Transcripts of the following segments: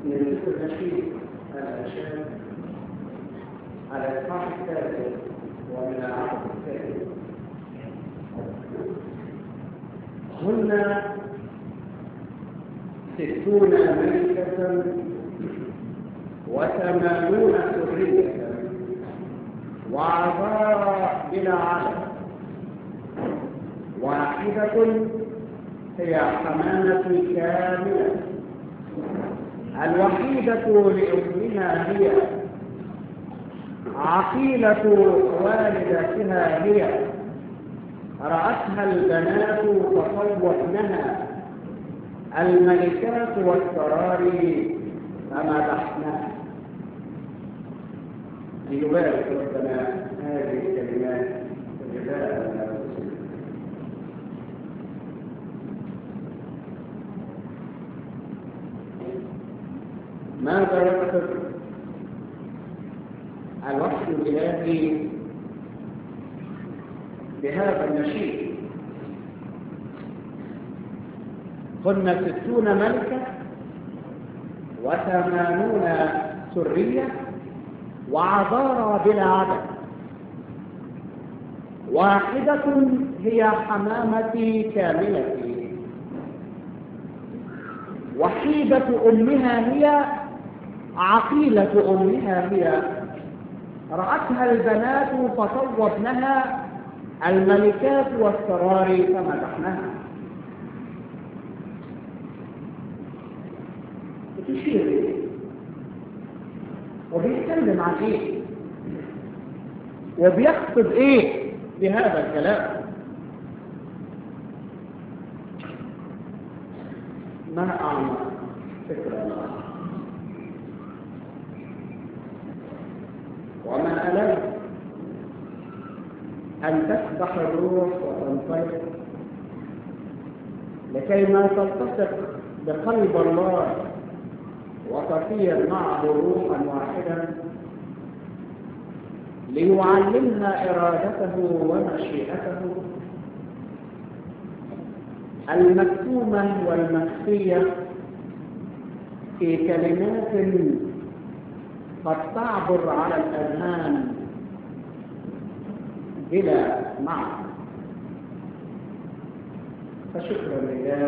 من سفر نشيد الأشياء على الإصحاح الثالث ومن العهد الثالث هن ستون ملكة وثمانون سرية وعذارى بلا عدد واحدة هي حمامة كاملة الوحيدة لأمها هي عقيلة والدتها هي رأتها البنات فطوفنها الملكات والسراري فمدحناها ليبارك ربنا هذه الكلمات جزاء ماذا يقصد الوحي الإلهي بهذا النشيد هن ستون ملكة وثمانون سرية وعذارى بلا عدد واحدة هي حمامتي كاملتي وحيدة أمها هي عقيلة أمها هي رأتها البنات فصوبنها الملكات والسرار فمدحنها بتشير إيه؟ وبيتكلم عن ايه وبيقصد ايه بهذا الكلام ما اعمل فكرة وما ألم أن تسبح الروح وتنطلق لكي ما تلتصق بقلب الله وتصير معه روحا واحدا ليعلمها إرادته ومشيئته المكتومة والمخفية في كلمات قد تعبر على الأذهان بلا معنى فشكرا لله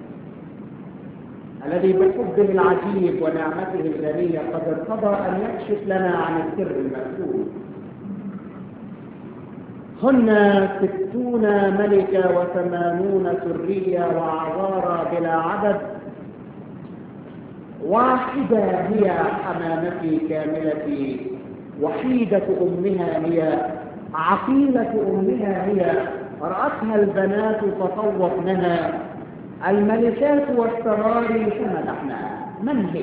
الذي بحبه العجيب ونعمته الغنية قد ارتضى أن يكشف لنا عن السر المكتوب هن ستون ملكة وثمانون سرية وعذارى بلا عدد واحدة هي حمامتي كاملتي وحيدة أمها هي عقيلة أمها هي رأتها البنات فطوفنها الملكات والسراري فمدحناها من هي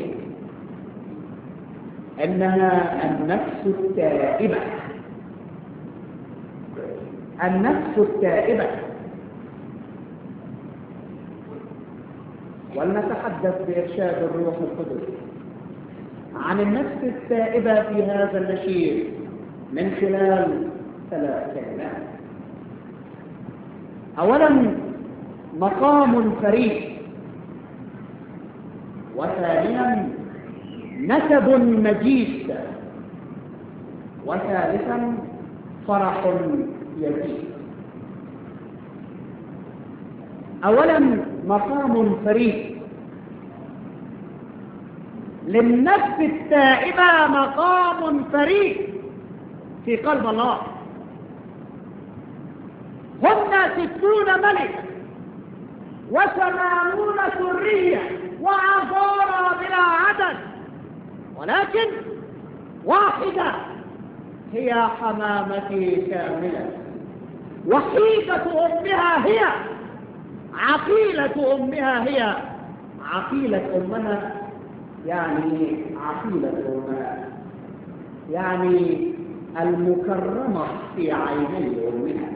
انها النفس التائبة النفس التائبة ولنتحدث بإرشاد الروح القدس عن النفس التائبة في هذا النشيد من خلال ثلاث كلمات أولا مقام فريد وثانيا نسب مجيد وثالثا فرح يزيد اولا مقام فريد للنفس التائبة مقام فريد في قلب الله هن ستون ملكا وثمانون سرية وعذارى بلا عدد ولكن واحدة هي حمامتي كاملة وحيدة أمها هي عقيلة أمها هي عقيلة أمها يعني عقيلة أمها يعني المكرمة في عيني أمها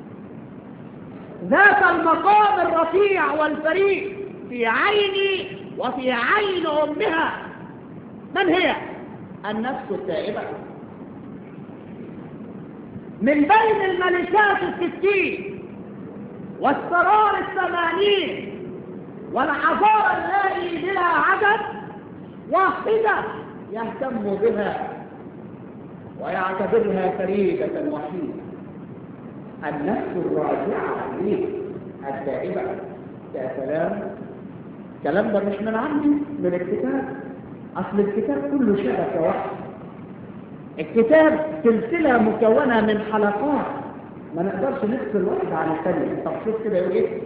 ذات المقام الرفيع والفريد في عيني وفي عين أمها من هي النفس التائبة من بين الملكات الستين والسرار الثمانين والعذار اللائي بلا عدد واحدة يهتم بها ويعتبرها فريدة وحيدة النفس الراجعة ليه الدائبة يا سلام الكلام ده مش من عندي من الكتاب أصل الكتاب كله شبكة واحدة الكتاب سلسلة مكونة من حلقات ما نقدرش نفصل واحدة عن الثانية طب شوف كده يقول ايه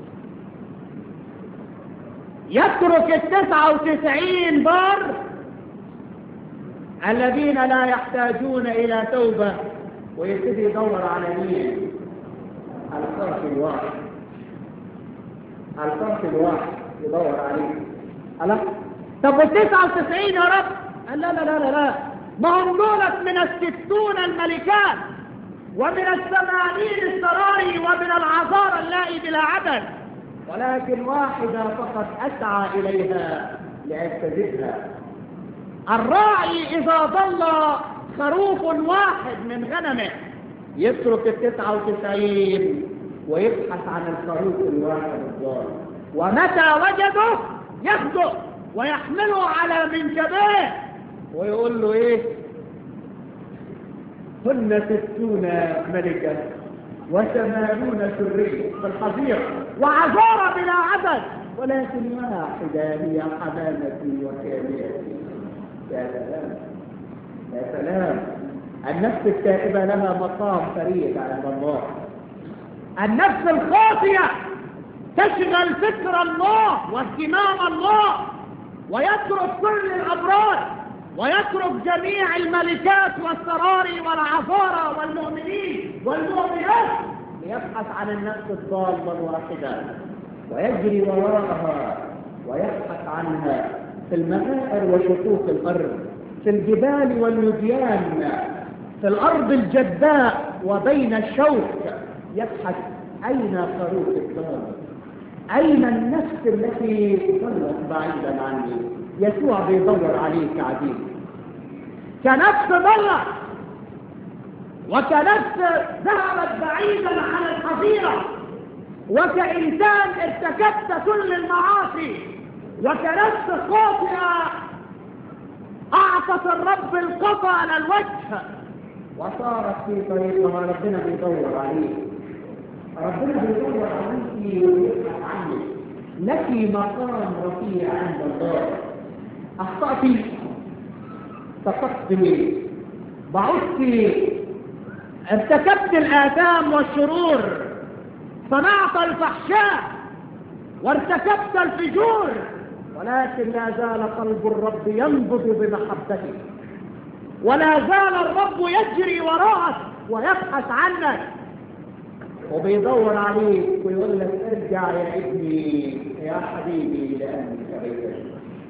يترك التسعة وتسعين بار الذين لا يحتاجون إلى توبة ويبتدي يدور على مين القرش الواحد القرش الواحد يدور عليه ألا طب والتسعة وتسعين يا رب قال لا لا لا لا, لا. ما هم دولت من الستون الملكات ومن الثمانين السراري ومن العذار اللائي بلا عدد ولكن واحدة فقط أسعى إليها لأجتذبها الراعي إذا ظل خروف واحد من غنمه يترك التسعة وتسعين ويبحث عن الخروف الواحد الضال ومتى وجده ياخده ويحمله على منكبيه ويقول له ايه هن ستون ملكة وثمانون سرية في الحظيرة وعذارى بلا عدد ولكن واحدة هي حمامتي وكاملتي يا سلام يا سلام النفس التائبة لها مقام فريد عند الله النفس الخاطئة تشغل فكر الله واهتمام الله ويترك كل الأبرار ويترك جميع الملكات والسراري والعذارى والمؤمنين والمؤمنات ليبحث عن النفس الضالة الواحدة ويجري وراءها ويبحث عنها في المغائر وشقوق الأرض في الجبال والوديان في الأرض الجداء وبين الشوك يبحث أين خروف الضال أين النفس التي ظلت بعيدا عني يسوع بيدور عليك عزيز كنفس ضلت وكنفس ذهبت بعيدا عن الحظيرة وكإنسان ارتكبت كل المعاصي وكنفس خاطئة أعطت الرب القطع على الوجه وصارت في طريقها ربنا بيدور عليك ربنا بيدور عليك ويبحث عنك لك مقام رفيع عند الله أخطأت سقطت بعدت ارتكبت الآثام والشرور صنعت الفحشاء وارتكبت الفجور ولكن لا زال قلب الرب ينبض بمحبته ولا زال الرب يجري وراءك ويبحث عنك وبيدور عليك ويقول لك ارجع يا ابني يا حبيبي لأنك بيتك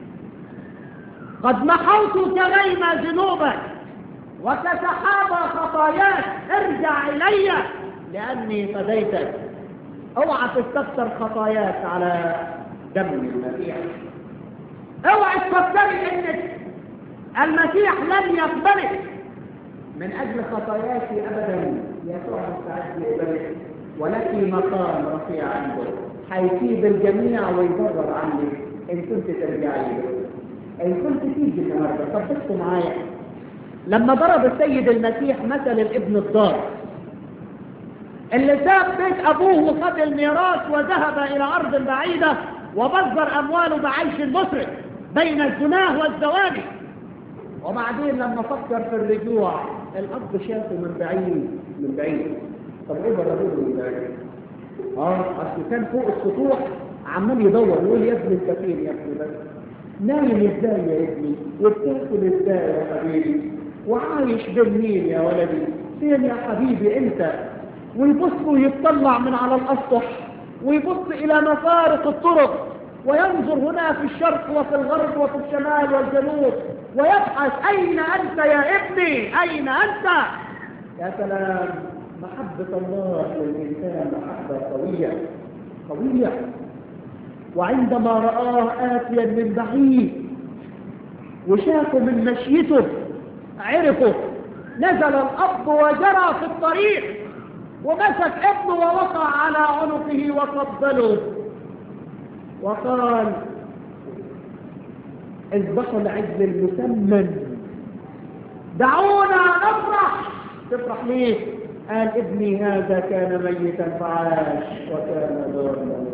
قد محوت كغيم ذنوبك وكسحاب خطاياك ارجع إلي لأني فديتك اوعى تستكثر خطاياك على دم المسيح اوعى تفكري انك المسيح لن يقبلك من اجل خطاياك ابدا يسوع مستعد يقبلك ولك مقام رفيع عنده حيسيب الجميع ويدور عنك ان كنت ترجعي له ان كنت تيجي النهارده طب بصوا معايا لما ضرب السيد المسيح مثل الابن الضار اللي ساب بيت ابوه وخد الميراث وذهب الى ارض بعيده وبذر امواله بعيش مسرف بين الزناه والزواج وبعدين لما فكر في الرجوع الاب شافه من بعيد من بعيد طب ايه بربوه من بعيد اه اصل كان فوق السطوح عمال يدور يقول يا ابني انت فين يا ابني بس نايم ازاي يا ابني وبتاكل ازاي يا حبيبي وعايش بين مين يا ولدي فين يا حبيبي انت ويبص ويطلع من على الاسطح ويبص الى مفارق الطرق وينظر هنا في الشرق وفي الغرب وفي الشمال والجنوب ويبحث اين انت يا ابني اين انت يا سلام محبة الله للإنسان محبة قوية قوية وعندما رآه آتيا من بعيد وشافه من مشيته عرفه نزل الأب وجرى في الطريق ومسك ابنه ووقع على عنقه وقبله وقال اذبحوا العجل المسمن دعونا نفرح تفرح ليه قال ابني هذا كان ميتا فعاش وكان ضالا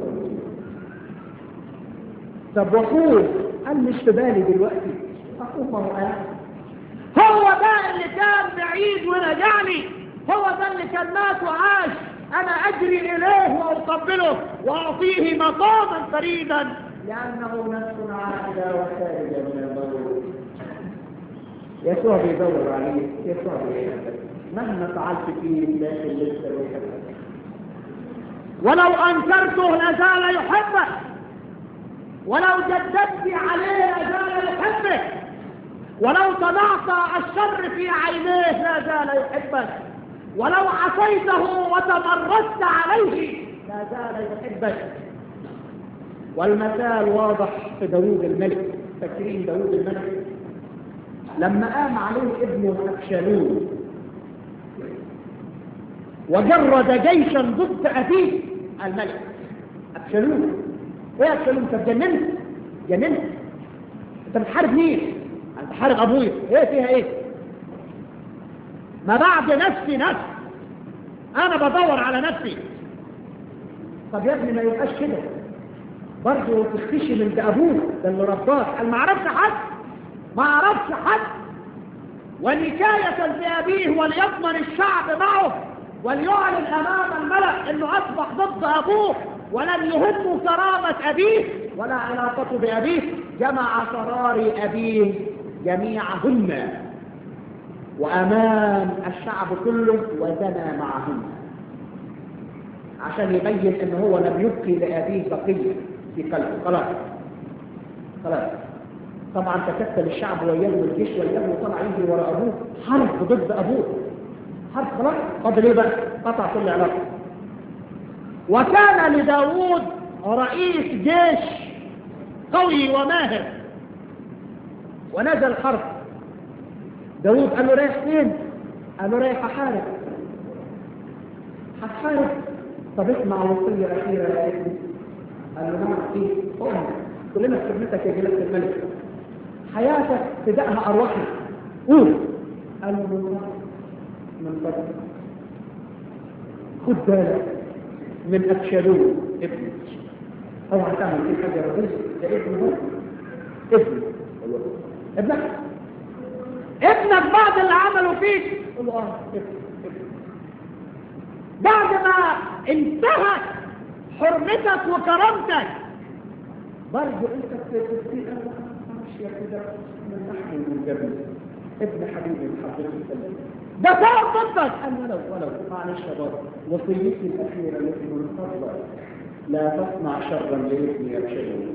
طب واخوه قال مش في بالي دلوقتي اخوه ما هو قاعد هو ده اللي كان بعيد ورجعني هو ده اللي كان مات وعاش انا اجري اليه واقبله واعطيه مقاما فريدا لانه نفس عاقله وخارجه من الموت يسوع بيدور عليك يسوع بيحبك مهما فعلت فيه لكن لسه بيحبك ولو انكرته لازال يحبك ولو جددت عليه لازال يحبك ولو صنعت الشر في عينيه لا زال يحبك ولو عصيته وتمردت عليه لا زال يحبك والمثال واضح في داوود الملك فاكرين داوود الملك لما قام عليه ابنه أبشالوم وجرد جيشا ضد أبيه الملك أبشالوم ايه يا أبشالوم انت اتجننت جننت انت بتحارب مين انت بتحارب ابويا ايه فيها ايه ما بعد نفسي نفس انا بدور على نفسي طب يا ابني ما يبقاش كده برضه تختشي من ده ابوك ده اللي رباك قال ما عرفش حد ما عرفش حد ونكاية بأبيه وليضمن الشعب معه وليعلن أمام الملأ أنه أصبح ضد أبوه ولم يهمه كرامة أبيه ولا علاقته بأبيه جمع سرار أبيه جميعهن وأمام الشعب كله وزنى معهن عشان يبين أنه هو لم يبقي لأبيه بقية في قلبه خلاص خلاص طبعا تكتل الشعب وياه والجيش وياه وطلع يجري وراء ابوه حرب ضد ابوه حرب خلاص فاضل ايه بقى قطع كل علاقه وكان لداوود رئيس جيش قوي وماهر ونزل حرب داوود قال له رايح فين قال له رايح احارب هتحارب طب اسمع وصيه اخيره يا ابني قال له نعم ايه قوم كلنا في خدمتك يا جلاله الملك حياتك فدائها أرواحنا قول قال له من من فضلك خد بالك من أبشالوم ابنك اوعى تعمل فيه حاجة ربنا ده ابن هو ابن ابنك ابنك بعد اللي عمله فيك قول له اه ابن ابن بعد ما انتهت حرمتك وكرامتك برضه انت بتبتدي يا كده من نحن من جبل ابن حبيبي محبتي ده فوق ضدك قال ولو ولو معلش يا بابا وصيتي الاخيره التي من فضلك لا تصنع شرا لابني ابشروا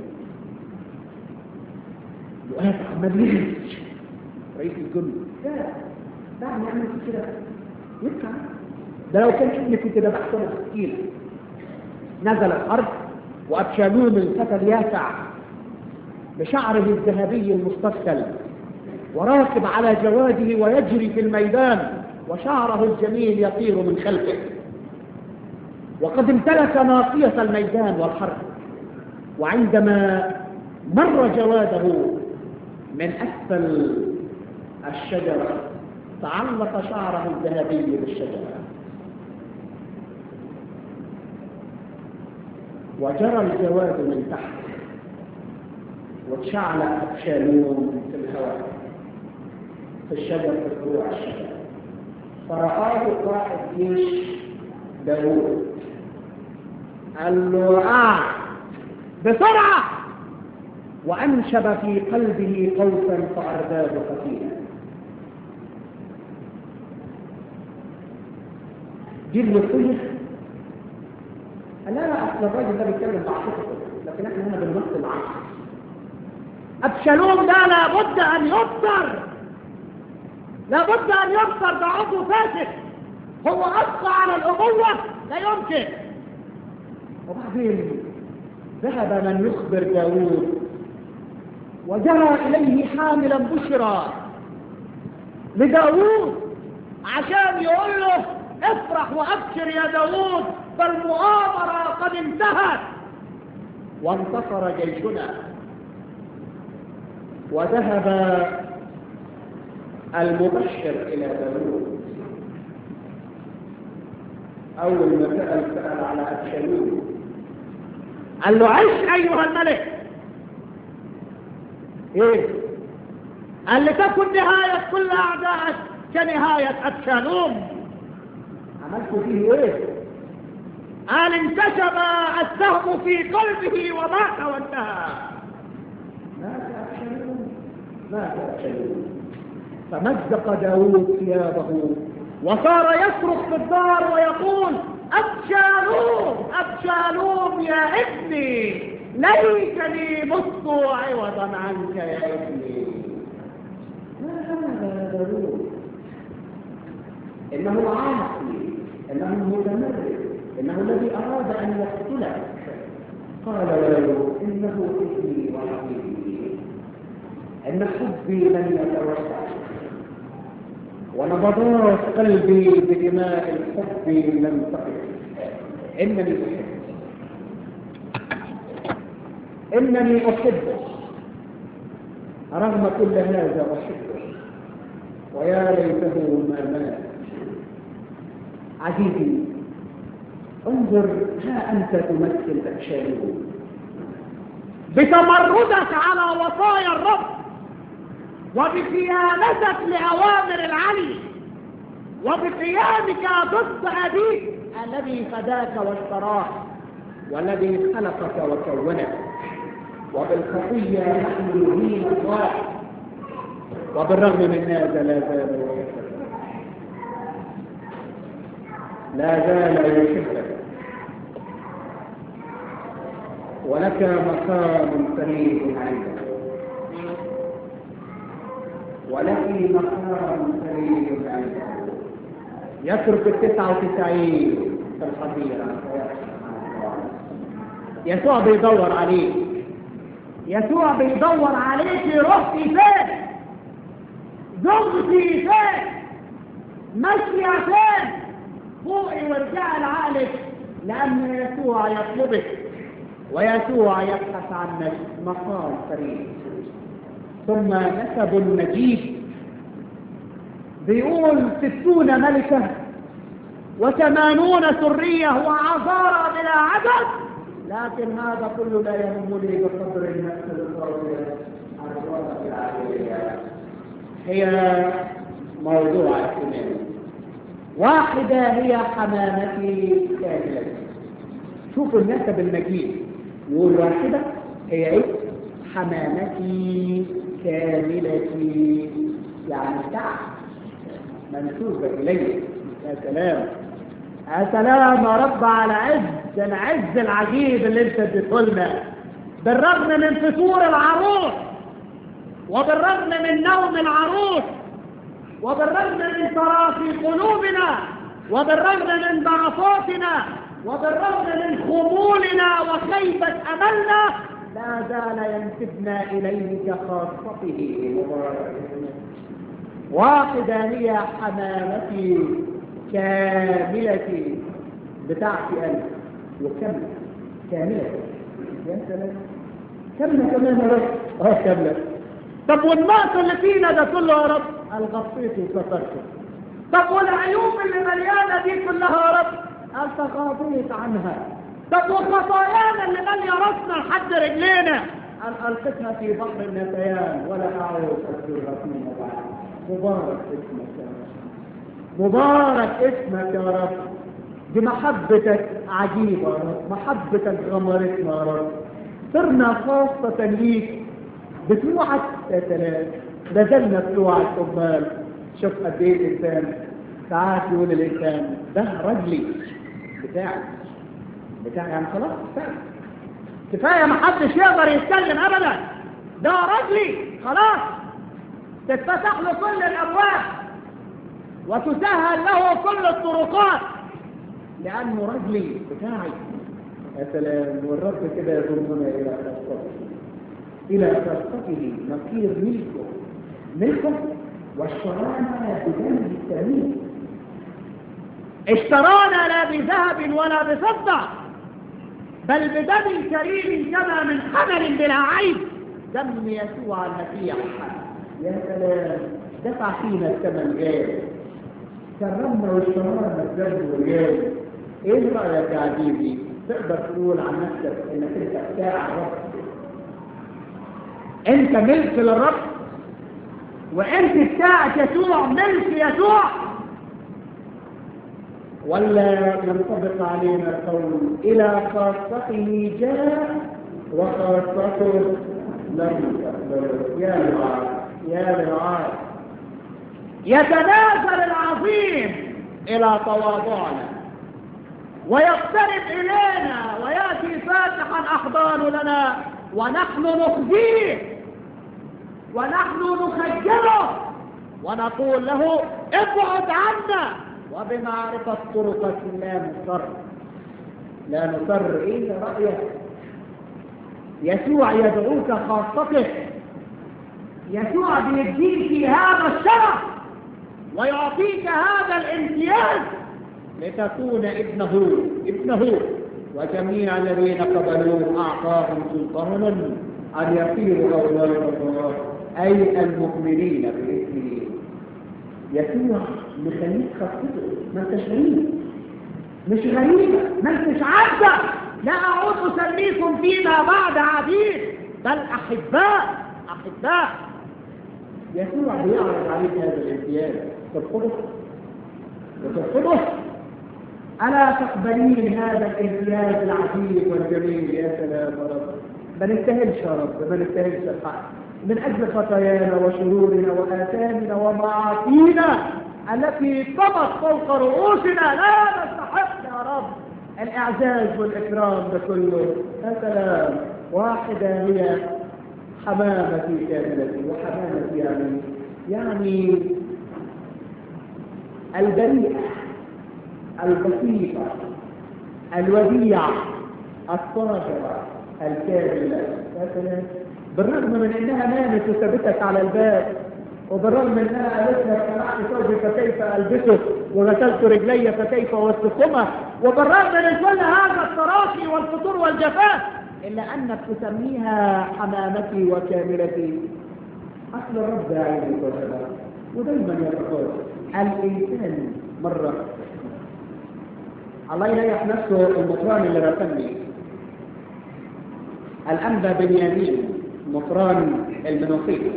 وقاعد عمال يجري رئيس الجند لا دعني اعمل كده ينفع ده لو كان ابني كنت ذبحته مسكين نزل الارض وابشالوم الفتى الياسع بشعره الذهبي المستسهل وراكب على جواده ويجري في الميدان وشعره الجميل يطير من خلفه وقد امتلك ناصية الميدان والحرب وعندما مر جواده من أسفل الشجرة تعلق شعره الذهبي بالشجرة وجرى الجواد من تحت وتشعل أبشالوم في الهواء في الشجر في فروع الشجر فرآه قائد جيش داوود قال له آه بسرعة وأنشب في قلبه خوفا فأرداه خفيفا دي الوصية لا لا أصل الراجل ده بيتكلم بعاطفته لكن احنا هنا بننص العصر أبشالوم ده لابد أن يبصر لابد أن يبصر ده عضو فاسد هو أبقى على الأبوة لا يمكن وبعدين ذهب من يخبر داوود وجرى إليه حاملا بشرى لداوود عشان يقول له افرح وأبشر يا داوود فالمؤامرة قد انتهت وانتصر جيشنا وذهب المبشر إلى داوود أول ما سأل سأل على أبشالوم قال له عش أيها الملك إيه قال لتكن نهاية كل أعدائك كنهاية أبشالوم عملت فيه إيه قال انكشف السهم في قلبه ومات وانتهى مات أبشالوم مات أبشالوم فمزق داود ثيابه وصار يصرخ في الدار ويقول أبشالوم أبشالوم يا ابني ليتني مت عوضا عنك يا ابني ما هذا يا داود إنه عاصي إنه متمرد إنه الذي أراد أن يقتلك قال له إنه ابني وحبيبي إن حبي لن يتوسع ونبضات قلبي بدماء الحب لم تقف إنني أحب إنني أحبه رغم كل هذا أحبه ويا ليته ما مات عزيزي انظر ها أنت تمثل أبشاره بتمردك على وصايا الرب وبخيانتك لأوامر العلي وبقيامك ضد أبيك الذي فداك واشتراك والذي خلقك وكونك وبالخطية نحن نهين الله وبالرغم من هذا لا زال يحبك لا زال يحبك ولك مقام كريم عنده ولك مقام كريم عنده يترك التسعة وتسعين في الحظيرة يسوع بيدور عليك يسوع بيدور عليك رحتي فين زوجتي فين ماشية فين فوقي وارجعي لعقلك لأن يسوع يطلبك ويسوع يبحث عنك مقام فريد ثم نسب نجيب بيقول ستون ملكة وثمانون سرية وعذارى بلا عدد لكن هذا كله لا يهمني بقدر النفس القوية هي موضوع اهتمامي واحدة هي حمامتي كاملة شوفوا النسب المجيد يقول واحدة هي ايه حمامتي كاملتي يعني تعب منسوبة إليه يا سلام يا سلام يا رب على عز العز العجيب اللي انت اديته لنا بالرغم من فتور العروس وبالرغم من نوم العروس وبالرغم من تراخي قلوبنا وبالرغم من ضعفاتنا وبالرغم من خمولنا وخيبة أملنا لا زال ينسبنا إليه كخاصته واحدة هي حمامتي كاملتي بتاعتي أنا وكاملة كاملة يا سلام كاملة كمان يا رب اه كاملة طب والنقص اللي فينا ده كله يا رب قال غطيته وسترته طب والعيوب اللي مليانة دي كلها يا رب قال تغاضيت عنها طب وخطايانا اللي مالية راسنا لحد رجلينا قال ألقتنا في بحر النسيان ولا أعود أذكرها فيما بعد مبارك اسمك يا رب مبارك اسمك يا رب دي محبتك عجيبة يا رب محبتك غمرتنا يا رب صرنا خاصة ليك بتوعك يا سلام نزلنا بتوعك أمال شوف قد ايه الإنسان ساعات يقول الإنسان ده رجلي بتاعي بتاعي يعني خلاص كفاية كفاية محدش يقدر يتكلم أبدا ده رجلي خلاص تتفتح له كل الأبواب وتسهل له كل الطرقات لأنه رجلي بتاعي يا سلام والرب كده يضمنا إلى خاصته إلى خاصته نصير ملكه ملكه واشترانا بدم الثمين اشترانا لا بذهب ولا بفضة بل بدم كريم كما من حمل بلا عيب دم يسوع المسيح يا سلام دفع فينا الثمن غالي كرمنا واشترينا الذنب والجاه ايه رايك يا عزيزي تقدر تقول عن نفسك انك انت بتاع الرب انت ملك للرب وانت بتاعت يسوع ملك يسوع ولا ينطبق علينا القول الى خاصته جاء وخاصته لم تقبله يا رعاة يا رعاة يتنازل العظيم الى تواضعنا ويقترب الينا وياتي فاتحا احضان لنا ونحن نخزيه ونحن نخجله ونقول له ابعد عنا وبمعرفة طرقك لا نصر لا نصر ايه رأيك يسوع يدعوك خاصته يسوع بيديك هذا الشرف ويعطيك هذا الامتياز لتكون ابنه ابنه وجميع الذين قبلوه اعطاهم سلطانا ان يصيروا اولاد الله اي المؤمنين باسمه يسوع مخليك خاصته ما انتش غريب مش غريبة ما انتش عبدة لا اعود اسميكم فيما بعد عبيد بل احباء احباء يسوع بيعرض عليك هذا الامتياز ترفضه وترفضه ألا تقبلين هذا الامتياز العجيب والجميل يا سلام يا رب ما نستاهلش يا رب ما نستاهلش الحق من أجل خطايانا وشرورنا وآثامنا ومعاصينا التي طمت فوق رؤوسنا لا نستحق يا رب الإعزاز والإكرام ده كله يا سلام واحدة هي حمامتي كاملتي وحمامتي يعني يعني البريئة البسيطة الوديعة الطاهرة الكاملة يا سلام بالرغم من انها نامت وثبتت على الباب وبالرغم من انها قالت لك قلعت ثوبي فكيف البسه وغسلت رجلي فكيف اوسخهما وبالرغم من كل هذا التراخي والفتور والجفاف الا انك تسميها حمامتي وكاملتي اصل الرب يا عيني وسلام ودايما يتقول الانسان مره الله يريح نفسه المطران اللي رسمني الأنبا بنيامين مطران المنوفية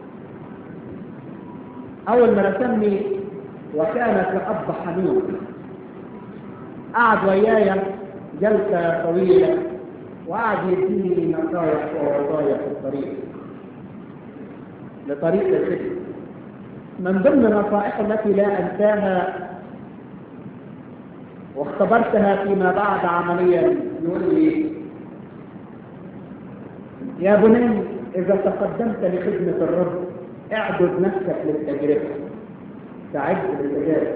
أول ما رسمني وكان كأب حنون قعد وياي جلسة طويلة وقعد يديني نصايح ووصايا في الطريق لطريق الخدمة من ضمن نصائحه التي لا أنساها واختبرتها فيما بعد عمليا يقول لي يا بني إذا تقدمت لخدمة الرب اعدد نفسك للتجربة تعد للتجارب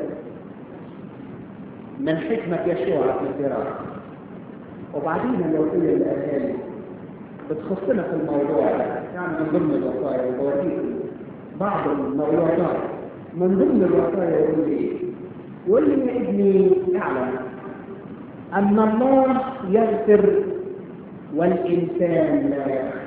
من حكمة يشوع في الدراسة وبعدين الوصية للأهالي بتخصنا في الموضوع ده يعني من ضمن الوصايا وبوريك بعض الموضوعات من ضمن الوصايا يقول لي ايه؟ يقول لي يا ابني اعلم أن الله يغفر والإنسان لا يغفر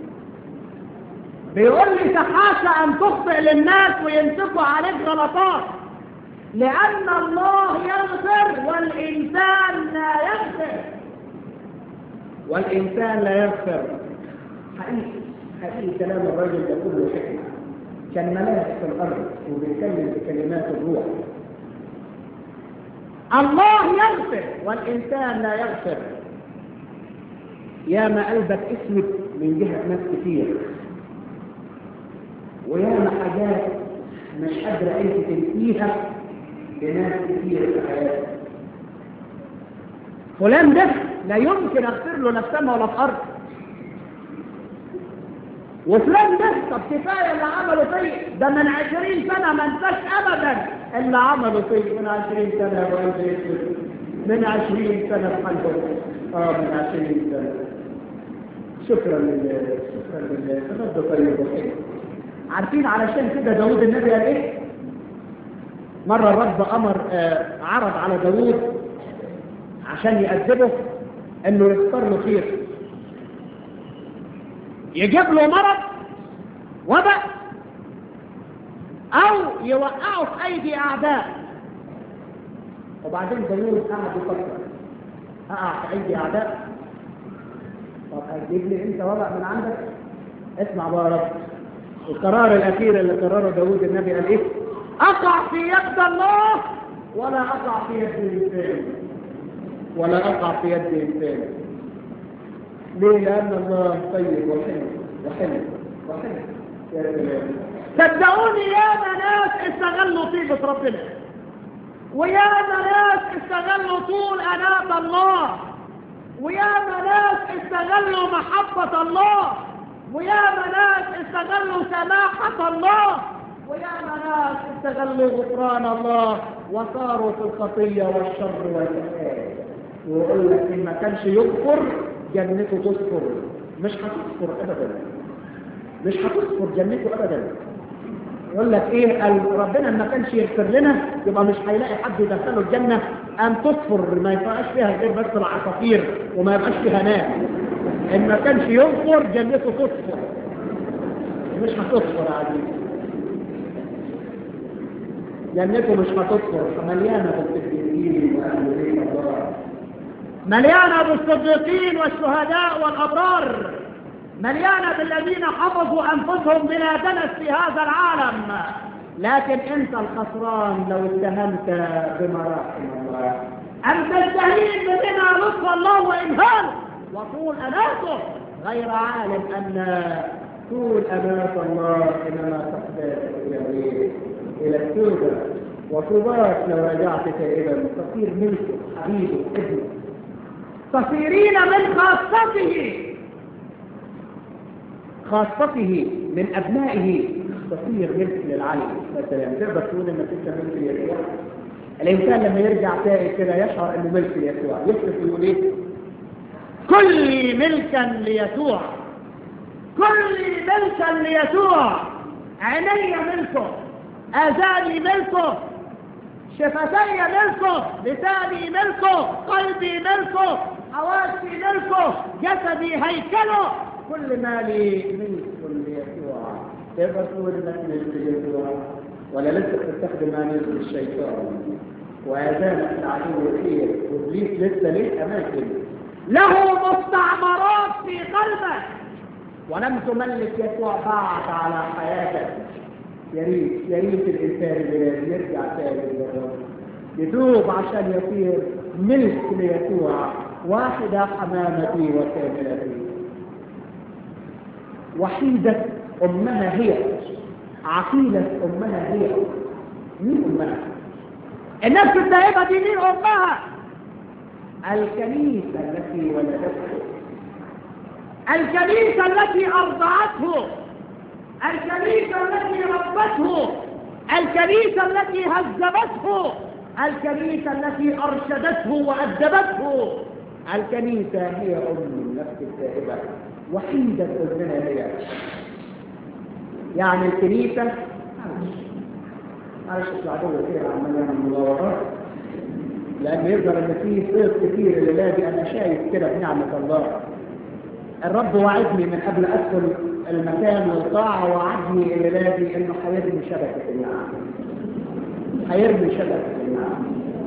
بيقول لي تحاشى أن تخطئ للناس وينسقوا عليك غلطات لأن الله يغفر والإنسان لا يغفر والإنسان لا يغفر حقيقي حقيقي كلام الرجل ده كله حكمة كان ملاك في الأرض وبيتكلم بكلمات الروح الله يغفر والإنسان لا يغفر يا ما قلبك اسود من جهة ناس كتير ويا ما حاجات مش قادرة انت تنسيها لناس كتير في حياتك فلان ده لا يمكن اغفر له لا في السماء ولا في الارض وفلان ده طب كفايه اللي عمله فيا ده من عشرين سنه ما انساش ابدا اللي عمله فيا من عشرين سنه يا ابو من عشرين سنه في قلبه اه من عشرين سنه شكرا لله شكرا لله رب طيب وحلو عارفين علشان كده داود النبي قال ايه مرة الرب أمر آه عرض على داود عشان يأدبه انه يختار له خير يجيب له مرض وباء او يوقعه في ايدي اعداء وبعدين داوود قعد يفكر اقع في ايدي اعداء طب هتجيب لي انت وضع من عندك اسمع بقى يا رب القرار الاخير اللي قرره داوود النبي قال ايه اقع في يد الله ولا اقع في يد الانسان ولا اقع في يد الانسان ليه لان الله طيب وحلو وحلو وحلو يا سلام صدقوني يا ناس استغلوا طيبة ربنا ويا ناس استغلوا طول أناة الله ويا ناس استغلوا محبة الله ويا ناس استغلوا سماحة الله ويا ناس استغلوا غفران الله وصاروا في الخطية والشر والفساد ويقول لك إن ما كانش يكفر جنته تذكر مش هتذكر أبدا مش هتذكر جنته أبدا يقول لك ايه قال ربنا ما كانش يغفر لنا يبقى مش هيلاقي حد يدخله الجنه ان تصفر ما يبقاش فيها غير بس العصافير وما يبقاش فيها ناس ان ما كانش يغفر جنته تصفر مش هتصفر يا عزيزي جنته مش هتصفر مليانه بالصديقين واهل بيت الله مليانه بالصديقين والشهداء والابرار مليانة بالذين حفظوا أنفسهم بلا دنس في هذا العالم لكن أنت الخسران لو اتهمت بمراحم الله أن تستهين بنا لطف الله وإمهاله وطول أناته غير عالم أن طول أناة الله إنما تحتاج إلى إلى التوبة وطوبات لو رجعت تائبا تصير ملكه حبيبه ابنه تصيرين من خاصته خاصته من أبنائه تصير ملك للعالم مثلا تقدر تقول انك انت ملك ليسوع الانسان لما يرجع تائب كده يشعر انه ملك ليسوع يكتب يقول ايه كلي ملكا ليسوع كلي ملكا ليسوع عيني ملكه اذاني ملكه شفتي ملكه لساني ملكه قلبي ملكه حواسي ملكه جسدي هيكله كل ما لي ملك ليسوع تقدر تقول انك ملك ليسوع ولا لسه بتستخدم ما ملك الشيطان واذانك العدو الخير وابليس لسه ليه اماكن له مستعمرات في قلبك ولم تملك يسوع بعد على حياتك يا ريت يا ريت الانسان اللي يرجع تاني للرب يتوب عشان يصير ملك ليسوع واحدة حمامتي وكاملتي وحيدة أمها هي عقيلة أمها هي مين أمها؟ النفس التائبة دي مين أمها؟ الكنيسة التي ولدته الكنيسة التي أرضعته الكنيسة التي ربته الكنيسة التي هذبته الكنيسة التي أرشدته وأدبته الكنيسة هي أم النفس التائبة وحيدة أمنا هي يعني الكنيسة معلش العدو كتير عمال يعمل مدورات لأن يظهر إن في صيف كتير الليلة دي أنا شايف كده بنعمة الله الرب وعدني من قبل أدخل المكان والقاعة وعدني الليلة دي إنه هيرمي شبكة النعم هيرمي شبكة النعم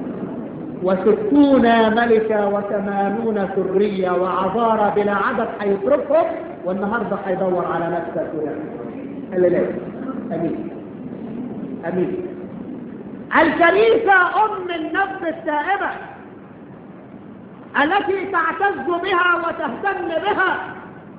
وستون ملكة وثمانون سرية وعذارى بلا عدد هيتركهم والنهاردة هيدور على نفسه ونفسه الليلة أمين أمين الكنيسة أم النفس التائبة التي تعتز بها وتهتم بها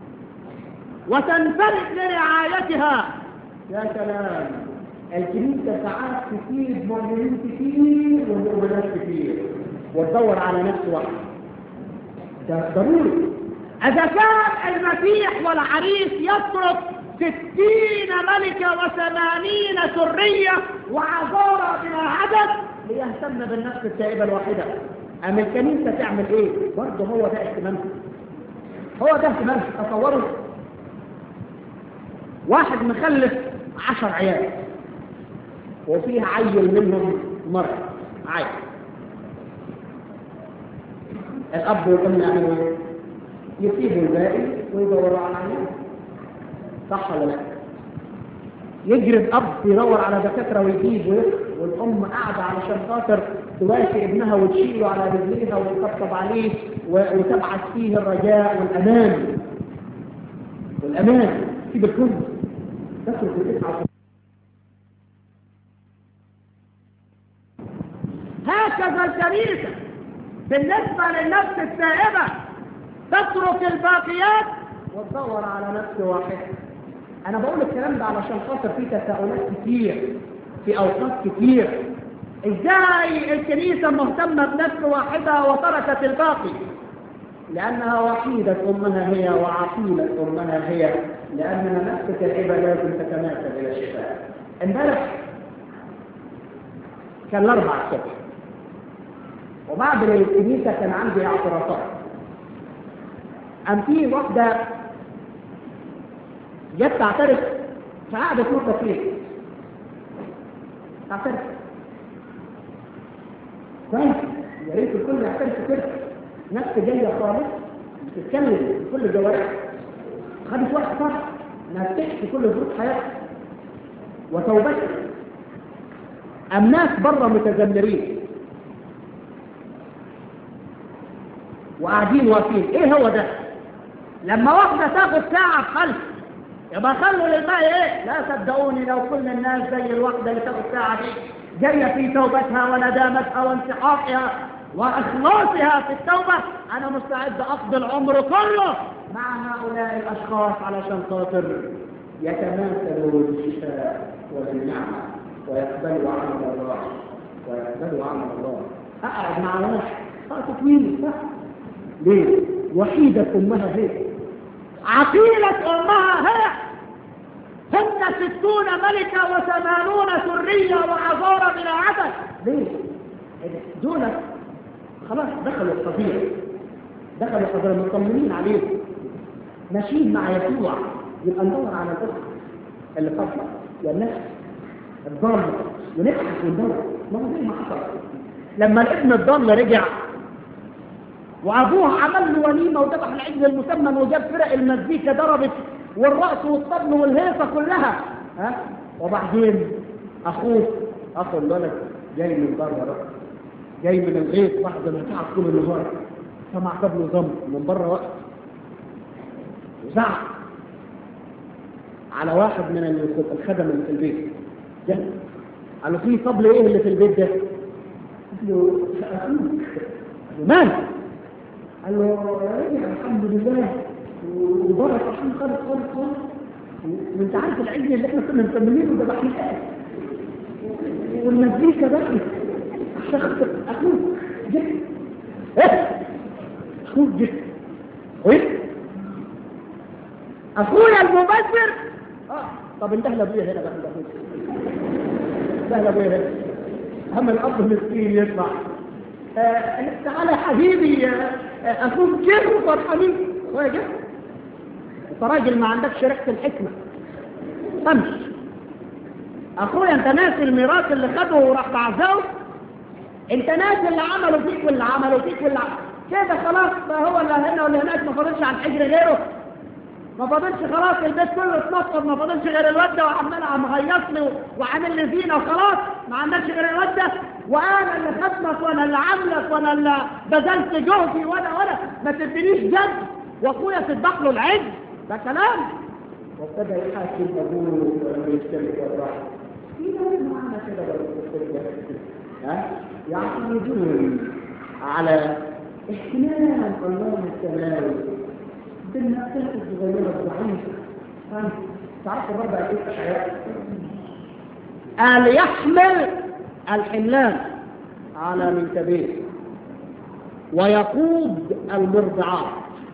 وتنفرد لرعايتها يا سلام الكنيسة ساعات تفيد مؤمنين كتير ومؤمنات كتير وتدور على نفس واحد ده ضروري إذا كان المسيح والعريس يترك ستين ملكة وثمانين سرية وعذارى بلا عدد ليهتم بالنفس التائبة الواحدة أما الكنيسة تعمل إيه؟ برضه هو ده اهتمامها هو ده اهتمامها تصوروا واحد مخلف عشر عيال وفيه عيل منهم مرض عيل الأب والأم يعملوا إيه؟ يسيبوا الباقي ويدوروا على عيال صح ولا لا يجري الاب يدور على دكاتره ويجيب ويخ والام قاعده علشان خاطر تواسي ابنها وتشيله على رجليها وتطبطب عليه و- وتبعث فيه الرجاء والامان والامان سيب الكل تترك التسعه هكذا الكنيسه بالنسبه للنفس التائبه تترك الباقيات وتدور على نفس واحده انا بقول الكلام ده علشان خاطر في تساؤلات كتير في اوقات كتير ازاي الكنيسه مهتمه بنفس واحده وتركت الباقي لانها وحيده امها هي وعقيله امها هي لاننا نفس العبه لازم تتماثل الى الشفاء امبارح كان الاربع الصبح وبعد الكنيسه كان عندي اعتراضات قام في واحده جت تعترف فقعدت نقطة فيه تعترف كويس يا ريت الكل يعترف كده نفس جاية خالص بتتكلم بكل جوارح خدت وقت صح انها تحكي كل ظروف حياتها وتوبتها أم ناس بره متذمرين وقاعدين واقفين ايه هو ده لما واحدة تاخد ساعة في خلف يبقى خلوا للباقي ايه لا صدقوني لو كل الناس زي الواحدة اللي تاخد ساعة دي جاية في توبتها وندامتها وانسحاقها واخلاصها في التوبة انا مستعد اقضي العمر كله مع هؤلاء الاشخاص علشان خاطر يتماثلوا بالشفاء وبالنعمة ويقبلوا عمل الله ويقبلوا عمل الله اقعد مع واحد خاطر طويل صح ليه وحيدة امها هي عقيلة امها هي هن ستون ملكة وثمانون سرية وعذارى بلا عدد ليه دول خلاص دخلوا الطبيعي دخلوا الطبيعي مطمنين عليهم ماشيين مع يسوع يبقى ندور على الاخت اللي فاضله والنفس الضاله ونبحث وندور ما هو زي ما حصل لما الابن الضال رجع وابوه عمل له وليمه وذبح العجل المسمن وجاب فرق المزيكا ضربت والرقص والطبل والهيصه كلها ها وبعدين اخوه اخو الولد جاي من بره بقى جاي من الغيط بعد ما تعب طول النهار سمع طبل ضم من بره وقت وزعق على واحد من الخدم اللي في البيت جه قال له في طبل ايه اللي في البيت ده؟ قال له اخوك مالك؟ قال له رجع الحمد لله وبرك الحمد خالص خالص خالص وانت عارف العجل اللي احنا كنا مسمينه ده بحنا والمزيكا بقى شخص اخوك جه ايه اخوك جه ايه اخويا المبذر اه طب انت لابويا هنا بقى انت لابويا هنا هم الاب مسكين يسمع آه تعالى يا حبيبي آه اخوك جه وفرحانين هو جه انت راجل ما عندكش ريحه الحكمه امشي اخويا انت ناسي الميراث اللي خده وراح بعزاه انت ناسي اللي عمله فيك واللي عمله فيك واللي عمله. كده خلاص بقى هو اللي هنا واللي هناك ما فاضلش على الحجر غيره ما فاضلش خلاص البيت كله اتنطط ما فاضلش غير الواد ده وعمال عم هيص لي وعامل لي زينه وخلاص ما عندكش غير الواد ده وانا اللي خدمك وانا اللي عاملك وانا اللي بذلت جهدي وانا وانا ما تدينيش جد واخويا تذبح له العز ده كلام وابتدى يحاكم ابوه ويستمر الراحه في ناس معانا كده برضه ها يعتمدون على اهتمام الله السماوي بالنفسات الصغيرة الضعيفة تعرف الرب قال ايه اشعياء قال يحمل الحملان على منكبيه ويقود المرضعات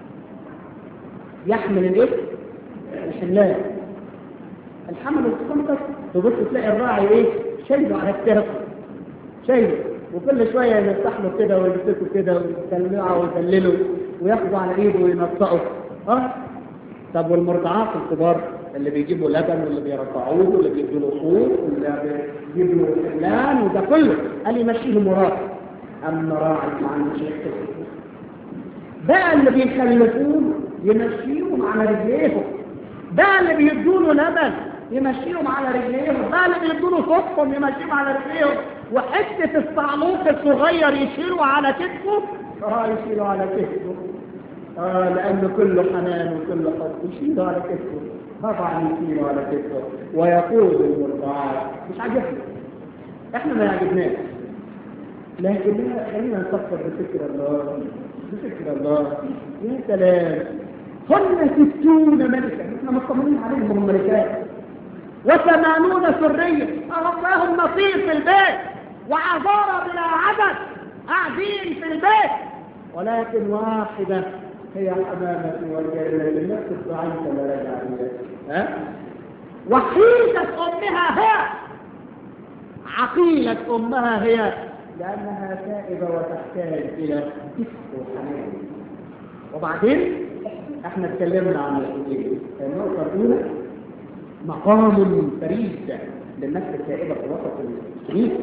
يحمل الايه الحملان الحمل الخنطس تبص تلاقي الراعي ايه شايله على الترقه شايله وكل شويه يفتح له كده ويمسكه كده ويدلعه ويدلله وياخده على ايده وينطقه اه طب والمرضعات الكبار اللي بيجيبوا لبن واللي بيرضعوه واللي بيدوا له صوت واللي بيجيبوا له حملان وده كله قال يمشيهم وراه اما راعي ما عندوش بقى اللي بيخلفوه يمشيهم على رجليهم ده اللي بيدوا له لبن يمشيهم على رجليهم ده اللي بيدوا له صفهم يمشيهم على رجليهم وحته الصعلوك الصغير يشيله على كتفه اه يشيله على كتفه اه لانه كله حنان وكله حب يشيله على كتفه طبعا يشيله على كتفه ويقود المرضعات مش عاجبنا احنا ما يعجبناش لكن لا خلينا نفكر بفكر الله بفكر الله يا سلام هن ستون ملكا احنا مطمئنين عليهم هم ملكات وثمانون سرية لهم نصيب في البيت وعذارى بلا عدد قاعدين في البيت ولكن واحدة هي حمامتي والجنة النفس الضعيفة لا رجع ها وحيدة أمها هي عقيلة أمها هي لأنها تائبة وتحتاج إلى كسر وحنان وبعدين احنا اتكلمنا عن النقطتين النقطة الأولى مقام فريد للنفس التائبة في وسط الكنيسة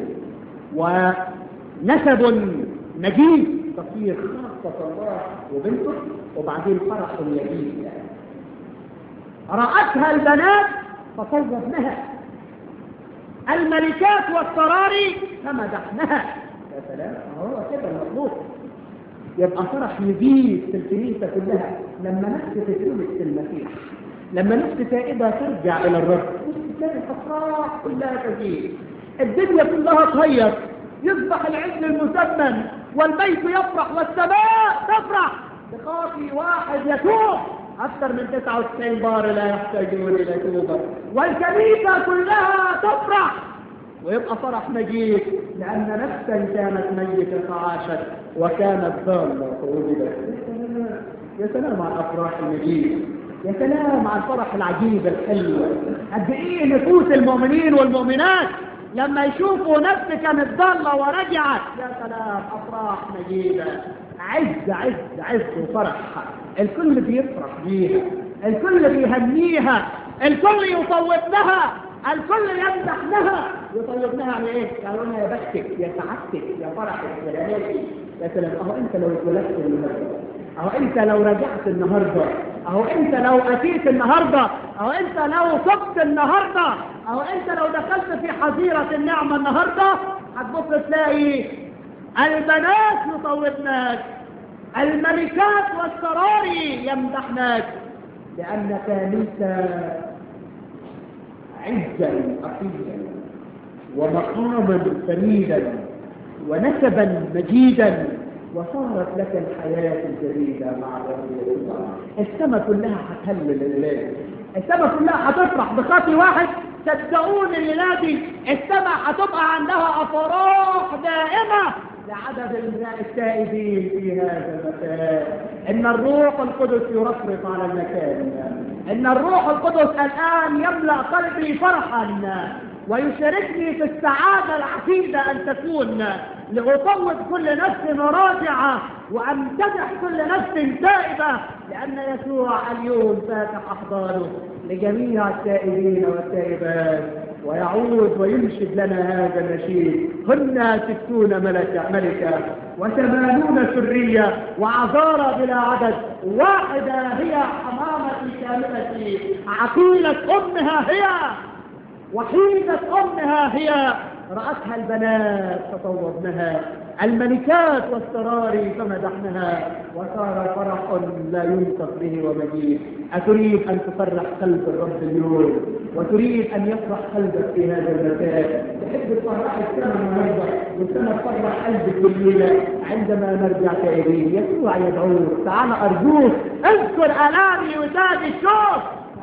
ونسب نجيب تصير خاصة الله وبنته وبعدين فرح يجيب رأتها البنات فطوبنها الملكات والسراري فمدحنها يا سلام هو كده المطلوب يبقى فرح يزيد في الكنيسة كلها لما نفس تتولد في المسيح لما نفس تائبة ترجع إلى الرب تلاقي الأفراح كلها تزيد الدنيا كلها تهيص يصبح العز المسمن والبيت يفرح والسماء تفرح بخاطي واحد يتوب أكثر من 99 بار لا يحتاجون إلى توبة والكنيسة كلها تفرح ويبقى فرح مجيد لأن نفسا كانت ميتة فعاشت وكانت ضالة فوجدت يا سلام على الأفراح المجيد يا سلام على الفرح العجيب الحلو قد ايه نفوس المؤمنين والمؤمنات لما يشوفوا نفس كانت ضالة ورجعت يا سلام أفراح مجيدة عز عز عز وفرح الكل بيفرح بيها الكل بيهنيها الكل يطوب لها الكل يمدح لها يطيب لها يعني ايه؟ قالوا لها يا بختك يا سعادتك يا فرحك يا جلالك يا سلام اهو انت لو اتولدت النهارده اهو انت لو رجعت النهارده اهو انت لو اتيت النهارده اهو انت لو صبت النهارده اهو انت لو دخلت في حظيره النعمه النهارده هتبص تلاقي البنات يطوبناك الملكات والسراري يمدحناك لانك نلت عزا عقيدا ومقاما فريدا ونسبا مجيدا وصارت لك الحياة الجديدة مع الرب يسوع السماء كلها هتهلل الليل السماء كلها هتفرح بخطي واحد صدقوني الليلة دي السماء هتبقى عندها أفراح دائمة لعدد التائبين في هذا المكان إن الروح القدس يرفرف على المكان إن الروح القدس الآن يملأ قلبي فرحا ويشاركني في السعادة العتيدة أن تكون لأطوب كل نفس راجعة وأمتدح كل نفس تائبة لأن يسوع اليوم فاتح أحضانه لجميع التائبين والتائبات ويعود وينشد لنا هذا النشيد هن ستون ملكة ملكة وثمانون سرية وعذارى بلا عدد واحدة هي حمامتي كاملتي عقيلة أمها هي وحيدة أمها هي رأتها البنات فطوبنها الملكات والسرار فمدحنها وصار فرح لا ينطق به ومجيد أتريد أن تفرح قلب الرب اليوم وتريد أن يفرح قلبك في هذا المكان تحب تفرح السماء النهارده والسماء تفرح قلبك الليلة عندما نرجع تائبين يسوع يدعوك تعال أرجوك اذكر آلامي وزاد الشوق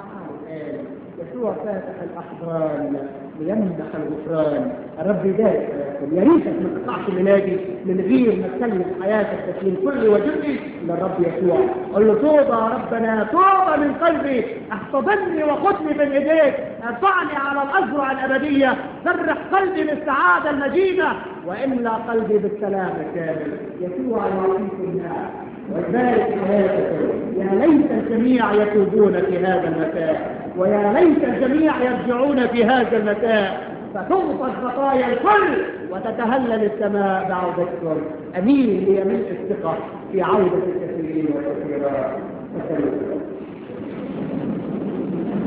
يسوع فاتح الأحضان ليمنح الغفران الرب يبارك حياتكم يا ريتك ما تقطعش ميلادي من غير ما تسلم حياتك تسليم كل وجودي للرب يسوع قل له توبة يا ربنا توبة من قلبي احتضني وخذني من ايديك ارفعني على الأزرع الأبدية فرح قلبي بالسعادة المجيدة وإملى قلبي بالسلام الكامل يسوع يعطيكم النعم ويبارك حياتكم يا ليت الجميع يتوبون في هذا المكان ويا ليت الجميع يرجعون في هذا المكان فتغفر خطايا الكل وتتهلل السماء بعودتكم امين هي ملء الثقه في عوده الكثيرين والكثيرات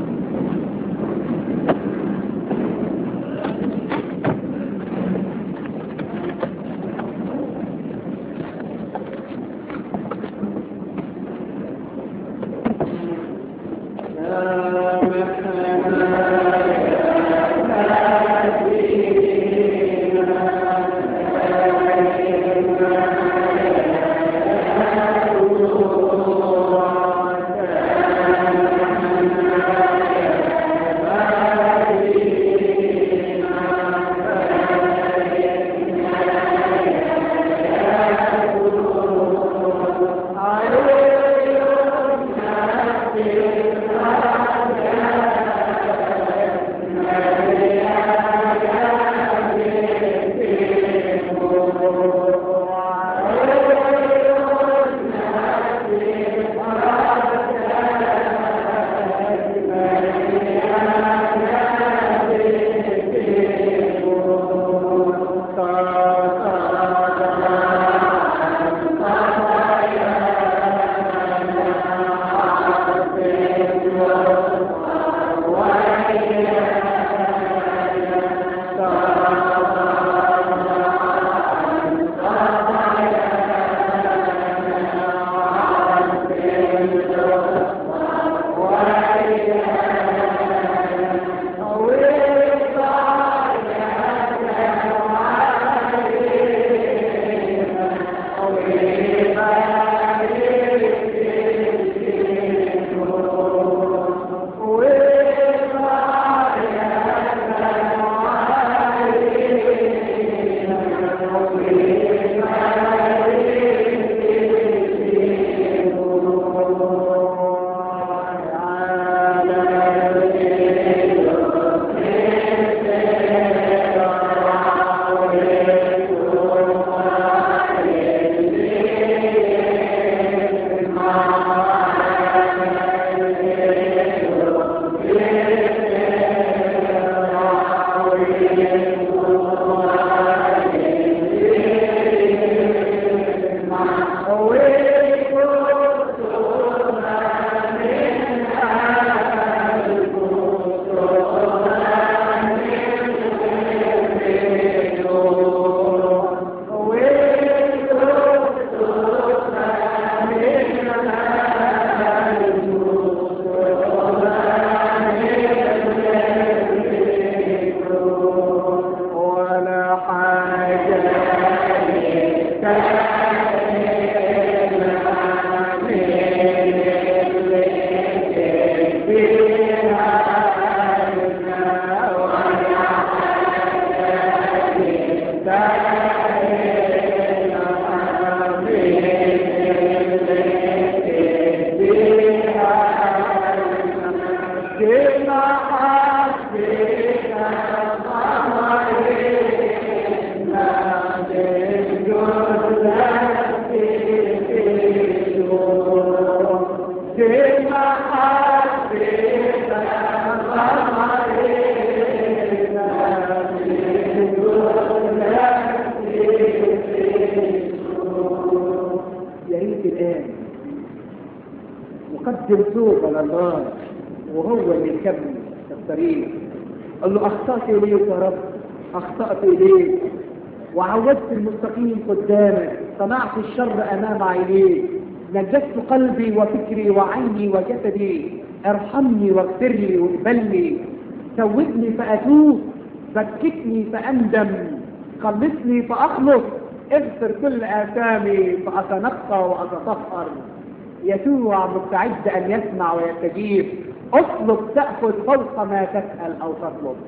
يا ريت الآن وقدم توبة لله وهو اللي يكمل الطريق قال له أخطأت إليك يا رب أخطأت إليك وعودت المستقيم قدامك صنعت الشر أمام عينيك نجست قلبي وفكري وعيني وجسدي ارحمني واغفر لي واقبلني توبني فأتوب بكتني فأندم خلصني فأخلص اغفر كل آثامي فأتنقى وأتطهر يسوع مستعد أن يسمع ويستجيب اطلب تأخذ فوق ما تسأل أو تطلب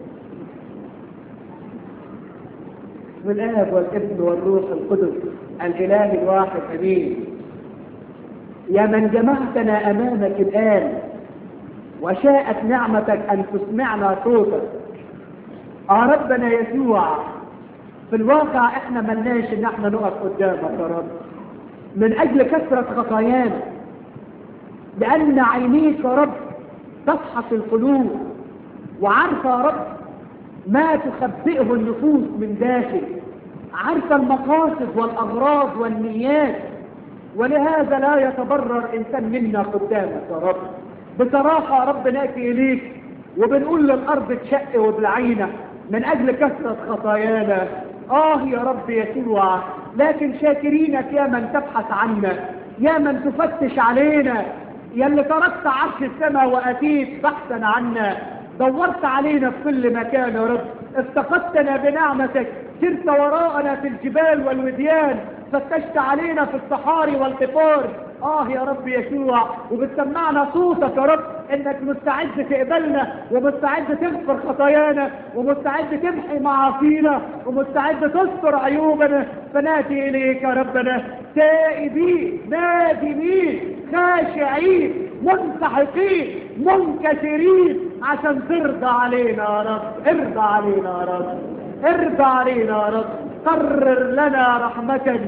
بسم الآب والابن والروح القدس الإله الواحد أمين يا من جمعتنا أمامك الآن وشاءت نعمتك أن تسمعنا صوتك آه ربنا يسوع في الواقع احنا ملناش ان احنا نقف قدامك يا رب من اجل كثرة خطايانا لان عينيك يا رب تفحص القلوب وعارفة يا رب ما تخبئه النفوس من داخل عارفة المقاصد والاغراض والنيات ولهذا لا يتبرر انسان منا قدامك يا رب بصراحة يا رب ناتي اليك وبنقول للارض تشق وبلعينا من اجل كثرة خطايانا اه يا رب يسوع لكن شاكرينك يا من تبحث عنا يا من تفتش علينا يا اللي تركت عرش السماء وأتيت بحثا عنا دورت علينا في كل مكان يا رب افتقدتنا بنعمتك سرت وراءنا في الجبال والوديان فتشت علينا في الصحاري والقفار اه يا رب يسوع وبتسمعنا صوتك يا رب انك مستعد تقبلنا ومستعد تغفر خطايانا ومستعد تمحي معاصينا ومستعد تستر عيوبنا فناتي اليك يا ربنا تائبين نادمين خاشعين منسحقين منكسرين عشان ترضى علينا يا رب ارضى علينا يا رب ارضى علينا يا رب قرر لنا رحمة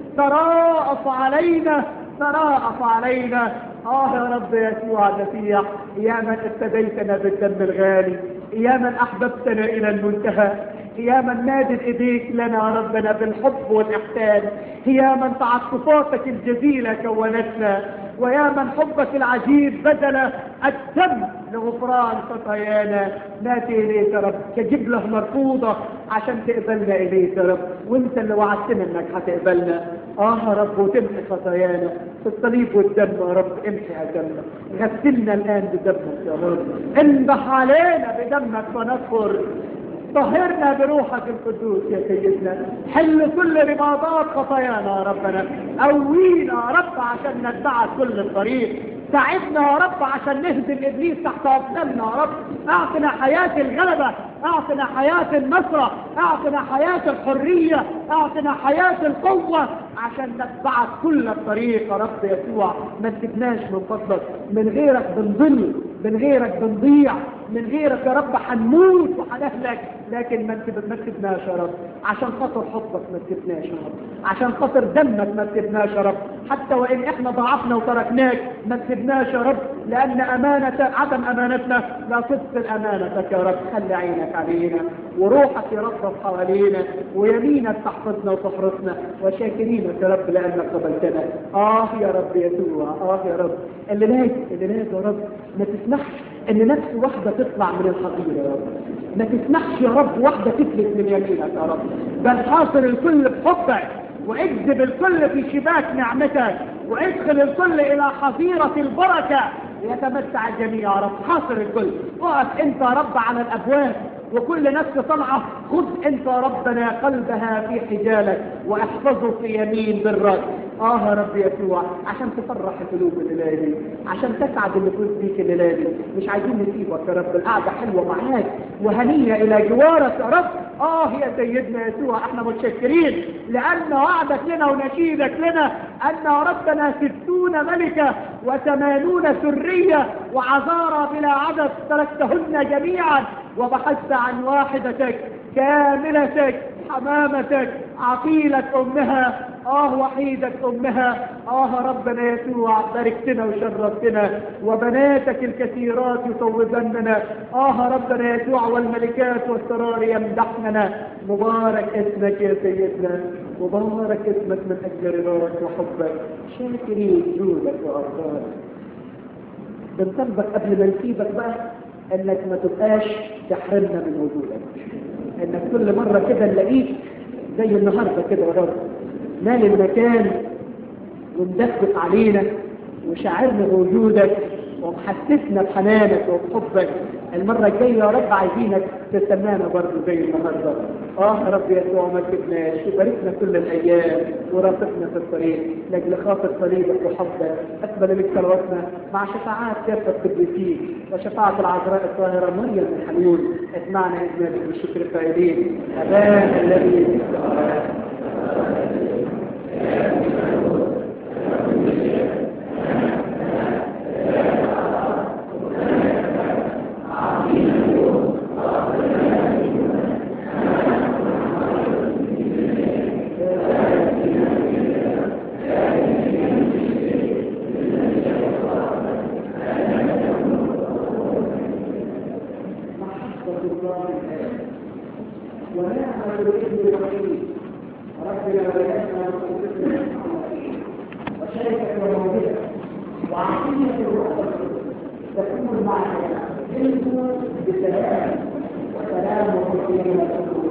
تراءف علينا تراءف علينا اه يا رب يسوع المسيح يا من ابتديتنا بالدم الغالي يا من احببتنا الى المنتهى يا من مادت ايديك لنا يا ربنا بالحب والاحسان يا من تعاطفاتك الجزيله كونتنا ويا من حبك العجيب بدل الدم لغفران خطايانا ناتي اليك يا رب كجبله مرفوضه عشان تقبلنا اليك يا رب وانت اللي وعدتنا انك هتقبلنا اه يا رب وتمحي خطايانا في الصليب والدم يا رب امحي اجلنا غسلنا الان بدمك يا رب انبح علينا بدمك ونذكر طهرنا بروحك القدوس يا سيدنا حل كل رباطات خطايانا يا ربنا قوينا يا رب عشان نتبعك كل الطريق ساعدنا يا رب عشان نهزم ابليس تحت اقدامنا يا رب اعطنا حياه الغلبه اعطنا حياه النصره اعطنا حياه الحريه اعطنا حياه القوه عشان نتبعك كل الطريق يا رب يسوع ما تسيبناش من فضلك من غيرك بنضل من غيرك بنضيع من غيرك يا رب هنموت وهنهلك لكن ما ما تسيبناش يا رب عشان خاطر حبك ما تسيبناش يا رب عشان خاطر دمك ما تسيبناش يا رب حتى وان احنا ضعفنا وتركناك ما تسيبناش يا رب لان امانه عدم امانتنا لا تبطل امانتك يا رب خلي عينك علينا وروحك يرفرف حوالينا ويمينك تحفظنا وتحرسنا وشاكرينك يا رب لانك قبلتنا اه يا رب يسوع اه يا رب اللي ناس اللي ناس يا رب ما تسمحش ان نفس واحده تطلع من الخطيه يا رب ما تسمحش يا رب واحده تفلت من يمينك يا رب بل حاصر الكل بحبك واجذب الكل في شباك نعمتك وادخل الكل الى حظيره البركه ليتمتع الجميع يا رب حاصر الكل اقف انت يا رب على الابواب وكل نفس طلعة خذ انت ربنا قلبها في حجالك واحفظه في يمين برك اه يا رب يسوع عشان تفرح قلوب الليله دي عشان تسعد النفوس بيك الليله دي مش عايزين نسيبك يا رب القعده حلوه معاك وهنيه الى جوارك يا رب اه يا سيدنا يسوع احنا متشكرين لان وعدك لنا ونشيدك لنا ان ربنا ستون ملكه وثمانون سريه وعذارى بلا عدد تركتهن جميعا وبحثت عن واحدتك كاملتك حمامتك عقيلة أمها آه وحيدة أمها آه ربنا يسوع باركتنا وشرفتنا وبناتك الكثيرات يصوبننا آه ربنا يسوع والملكات والسرار يمدحننا مبارك اسمك يا سيدنا مبارك اسمك من أجل رضاك وحبك شاكرين جودك وأرضاك بنطلبك قبل ما نسيبك بقى انك ما تبقاش تحرمنا من وجودك انك كل مرة كده نلاقيك زي النهاردة كده يا رب مال المكان ومدفق علينا وشعرنا بوجودك ومحسسنا بحنانك وبحبك المرة الجاية يا رب عايزينك تسمانا برضه زي النهارده اه يا رب يسوع ما تسيبناش وباركنا كل الايام ورافقنا في الطريق لاجل خاطر صليبك وحبك اقبل لك صلواتنا مع شفاعات كافه القديسين وشفاعة العذراء الطاهرة مريم الحنون اسمعنا اجمالك بالشكر الفائدين ابانا الذي في السماوات ونعمة الابن الوحيد ربنا وليتنا وشركة وموهبة وعقيدة الروح تكون معنا علم بسلام وسلام وحسين